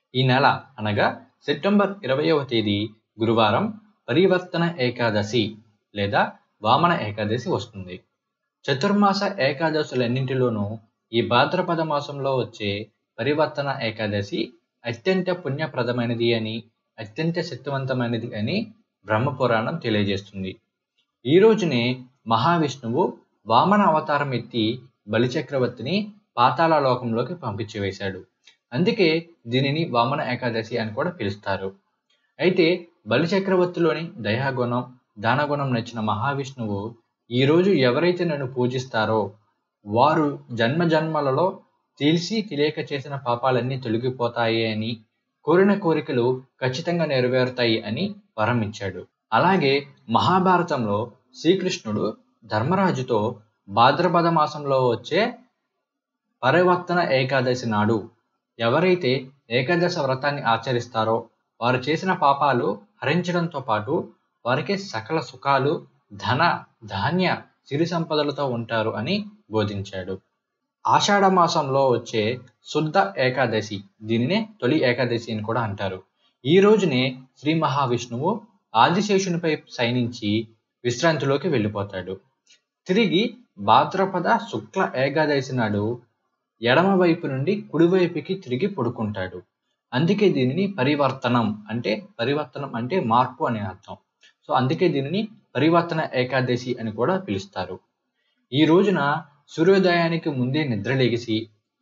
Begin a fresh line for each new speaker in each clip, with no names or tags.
ఈ నెల అనగా సెప్టెంబర్ ఇరవయవ తేదీ గురువారం పరివర్తన ఏకాదశి లేదా వామన ఏకాదశి వస్తుంది చతుర్మాస ఏకాదశులన్నింటిలోనూ ఈ భాద్రపద మాసంలో వచ్చే పరివర్తన ఏకాదశి అత్యంత పుణ్యప్రదమైనది అని అత్యంత శక్తివంతమైనది అని బ్రహ్మపురాణం తెలియజేస్తుంది ఈ రోజునే మహావిష్ణువు వామన అవతారం ఎత్తి బలిచక్రవర్తిని పాతాళ లోకంలోకి పంపించివేశాడు అందుకే దీనిని వామన ఏకాదశి అని కూడా పిలుస్తారు అయితే బలిచక్రవర్తిలోని దయాగుణం దానగుణం నచ్చిన మహావిష్ణువు ఈరోజు ఎవరైతే నన్ను పూజిస్తారో వారు జన్మ జన్మలలో తెలిసి తెలియక చేసిన పాపాలన్నీ తొలగిపోతాయి అని కోరిన కోరికలు ఖచ్చితంగా నెరవేరుతాయి అని వరం ఇచ్చాడు అలాగే మహాభారతంలో శ్రీకృష్ణుడు ధర్మరాజుతో భాద్రపద మాసంలో వచ్చే పరివర్తన ఏకాదశి నాడు ఎవరైతే ఏకాదశ వ్రతాన్ని ఆచరిస్తారో వారు చేసిన పాపాలు హరించడంతో పాటు వారికి సకల సుఖాలు ధన ధాన్య సిరి సంపదలతో ఉంటారు అని బోధించాడు ఆషాఢ మాసంలో వచ్చే శుద్ధ ఏకాదశి దీనినే తొలి ఏకాదశి అని కూడా అంటారు ఈ రోజునే శ్రీ మహావిష్ణువు ఆదిశేషునిపై శయనించి విశ్రాంతిలోకి వెళ్ళిపోతాడు తిరిగి భాద్రపద శుక్ల ఏకాదశి నాడు ఎడమ వైపు నుండి కుడివైపుకి తిరిగి పడుకుంటాడు అందుకే దీనిని పరివర్తనం అంటే పరివర్తనం అంటే మార్పు అనే అర్థం సో అందుకే దీనిని పరివర్తన ఏకాదశి అని కూడా పిలుస్తారు ఈ రోజున సూర్యోదయానికి ముందే నిద్రలేగిసి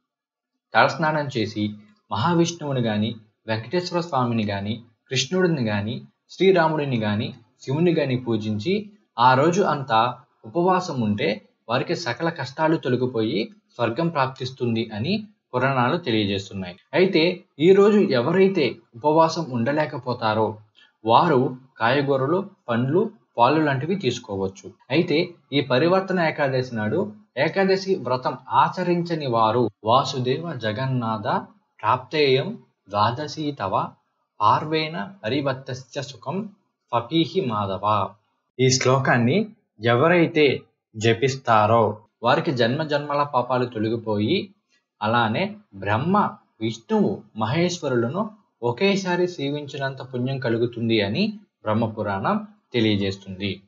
తలస్నానం చేసి మహావిష్ణువుని కానీ వెంకటేశ్వర స్వామిని కానీ కృష్ణుడిని కానీ శ్రీరాముడిని కానీ శివుని కానీ పూజించి ఆ రోజు అంతా ఉపవాసం ఉంటే వారికి సకల కష్టాలు తొలగిపోయి స్వర్గం ప్రాప్తిస్తుంది అని పురాణాలు తెలియజేస్తున్నాయి అయితే ఈ రోజు ఎవరైతే ఉపవాసం ఉండలేకపోతారో వారు కాయగూరలు పండ్లు పాలు లాంటివి తీసుకోవచ్చు అయితే ఈ పరివర్తన ఏకాదశి నాడు ఏకాదశి వ్రతం ఆచరించని వారు వాసుదేవ జగన్నాథ ప్రాప్తేయం ద్వాదశి తవ పార్వేణ పరివర్తస్య సుఖం ఫపీహి మాధవ ఈ శ్లోకాన్ని ఎవరైతే జపిస్తారో వారికి జన్మ జన్మల పాపాలు తొలగిపోయి అలానే బ్రహ్మ విష్ణువు మహేశ్వరులను ఒకేసారి సేవించినంత పుణ్యం కలుగుతుంది అని బ్రహ్మపురాణం తెలియజేస్తుంది